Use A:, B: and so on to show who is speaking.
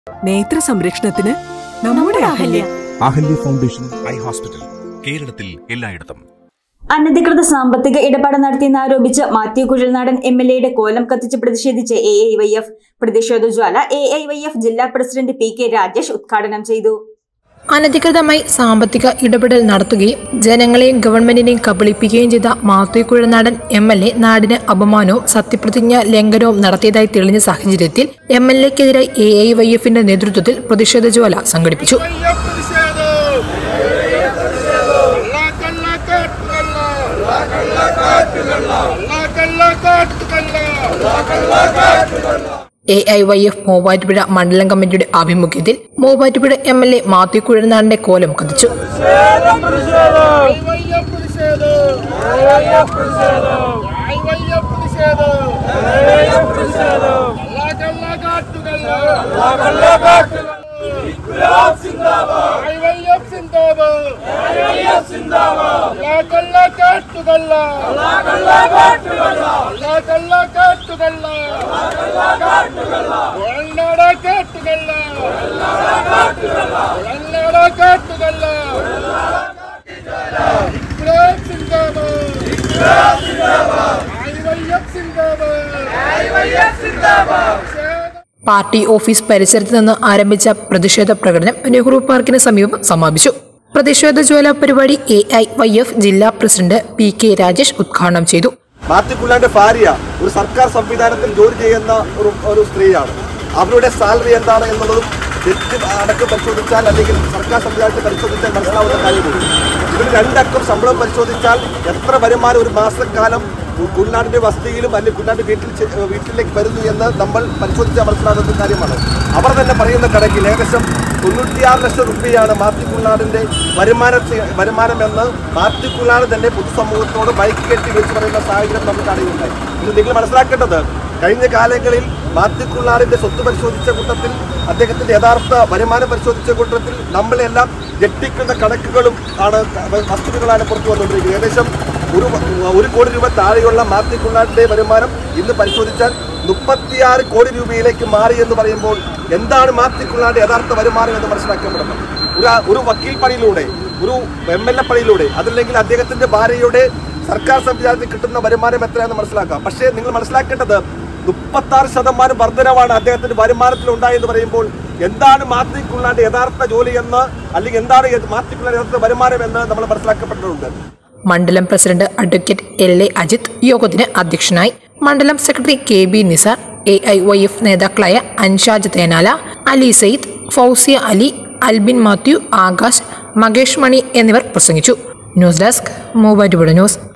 A: നേത്ര സംരക്ഷണത്തിന് നമ്മുടെ Ahalya
B: Ahalya foundation eye hospital കേരളത്തിൽ എല്ലായിടത്തും
C: അനധികൃത സാമ്പത്തിക ഇടപാട് നടത്തിയെന്നാരോപിച്ച് മാത്യു കുഴൽനാടൻ എം എൽ എയുടെ കോലം കത്തിച്ച് പ്രതിഷേധിച്ച് എ ഐ വൈ എഫ് പ്രതിഷേധ ജ്വാല എ ഐ വൈ എഫ് ജില്ലാ പ്രസിഡന്റ് പി കെ രാജേഷ് ഉദ്ഘാടനം ചെയ്തു
D: അനധികൃതമായി സാമ്പത്തിക ഇടപെടൽ നടത്തുകയും ജനങ്ങളെയും ഗവൺമെന്റിനെയും കബളിപ്പിക്കുകയും ചെയ്ത Mathew Kuzhalnadan M L A നാടിന് അപമാനവും സത്യപ്രതിജ്ഞ ലംഘനവും നടത്തിയതായി തെളിഞ്ഞ സാഹചര്യത്തിൽ എം എൽ എക്കെതിരെ എ ഐ വൈ എഫിന്റെ നേതൃത്വത്തിൽ പ്രതിഷേധ ജ്വാല സംഘടിപ്പിച്ചു A I Y F Muvattupuzha മണ്ഡലം കമ്മിറ്റിയുടെ ആഭിമുഖ്യത്തിൽ Muvattupuzha M L A Mathew കുഴനാടിന്റെ കോലം കത്തിച്ചു പാർട്ടി ഓഫീസ് പരിസരത്ത് നിന്ന് ആരംഭിച്ച പ്രതിഷേധ പ്രകടനം നെഹ്റു പാർക്കിന് സമീപം സമാപിച്ചു പ്രതിഷേധ ജ്വാല പരിപാടി എ ഐ വൈ എഫ് ജില്ലാ പ്രസിഡന്റ് പി കെ രാജേഷ് ഉദ്ഘാടനം ചെയ്തു
E: മാത്യുക്കുള്ളാന്റെ ഭാര്യ ഒരു സർക്കാർ സംവിധാനത്തിൽ ജോലി ചെയ്യുന്ന ഒരു ഒരു സ്ത്രീയാണ് അവരുടെ സാലറി എന്താണ് എന്നുള്ളതും തെറ്റ് അടക്കം പരിശോധിച്ചാൽ അല്ലെങ്കിൽ സർക്കാർ സംവിധാനത്തെ പരിശോധിച്ചാൽ മനസ്സിലാവുന്ന കാര്യമുള്ളൂ ഇവർ രണ്ടക്കം ശമ്പളം പരിശോധിച്ചാൽ എത്ര വരുമാനം ഒരു മാസക്കാലം കുഞ്ഞാടിന്റെ വസതിയിലും അല്ലെങ്കിൽ കുഞ്ഞാടിന്റെ വീട്ടിൽ ചെ- വീട്ടിലേക്ക് വരുന്നു എന്ന് നമ്മൾ പരിശോധിച്ചാൽ മനസ്സിലാകുന്ന കാര്യമാണ് അവർ തന്നെ പറയുന്ന കണക്കിൽ ഏകദേശം തൊണ്ണൂറ്റിയാറ് ലക്ഷം രൂപയാണ് മാത്യു കുഞ്ഞാടിന്റെ വരുമാന വരുമാനമെന്ന് മാത്യു കുഞ്ഞാട് തന്നെ പൊതുസമൂഹത്തോട് ബൈക്ക് കെട്ടി വിളിച്ചു പറയുന്ന സാഹചര്യം നമുക്ക് അറിയുണ്ടായി ഇത് നിങ്ങൾ മനസ്സിലാക്കേണ്ടത് കഴിഞ്ഞ കാലങ്ങളിൽ മാത്യു കുഞ്ഞാടിന്റെ സ്വത്ത് പരിശോധിച്ച കൂട്ടത്തിൽ അദ്ദേഹത്തിന്റെ യഥാർത്ഥ വരുമാനം പരിശോധിച്ച കൂട്ടത്തിൽ നമ്മളെല്ലാം ഞെട്ടിക്കുന്ന കണക്കുകളും ആണ് വസ്തുതകളാണ് പുറത്തു വന്നുകൊണ്ടിരിക്കുന്നത് ഏകദേശം ഒരു ഒരു കോടി രൂപ താഴെയുള്ള മാത്യു കുഞ്ഞാടിന്റെ വരുമാനം ഇന്ന് പരിശോധിച്ചാൽ മുപ്പത്തിയാറ് കോടി രൂപയിലേക്ക് മാറി എന്ന് പറയുമ്പോൾ എന്താണ് മാത്യു കുഞ്ഞാടിന്റെ യഥാർത്ഥ വരുമാനം എന്ന് മനസ്സിലാക്കപ്പെടണം ഒരു ഒരു വക്കീൽ പണിയിലൂടെ ഒരു എം എൽ എ പണിയിലൂടെ അതല്ലെങ്കിൽ അദ്ദേഹത്തിന്റെ ഭാര്യയുടെ സർക്കാർ സംവിധാനത്തിൽ കിട്ടുന്ന വരുമാനം എത്രയാണെന്ന് മനസ്സിലാക്കാം പക്ഷേ നിങ്ങൾ മനസ്സിലാക്കേണ്ടത് മുപ്പത്തി ആറ് ശതമാനം വർധനവാണ് അദ്ദേഹത്തിന്റെ വരുമാനത്തിൽ ഉണ്ടായെന്ന് പറയുമ്പോൾ എന്താണ് മാത്യു യഥാർത്ഥ ജോലി എന്ന് അല്ലെങ്കിൽ എന്താണ് മാത്യു യഥാർത്ഥ വരുമാനം എന്ന് നമ്മൾ മനസ്സിലാക്കപ്പെട്ടിട്ടുണ്ട്
D: മണ്ഡലം president advocate L A Ajith യോഗത്തിന് അധ്യക്ഷനായി മണ്ഡലം secretary K B Nisar A I Y F നേതാക്കളായ അൻഷാജ് തേനാല അലി സയ്യിദ് ഫൗസിയ അലി അൽബിൻ മാത്യു ആകാശ് മകേഷ് മണി എന്നിവർ പ്രസംഗിച്ചു ന്യൂസ് ഡെസ്ക് മൂവാറ്റുപുഴ ന്യൂസ്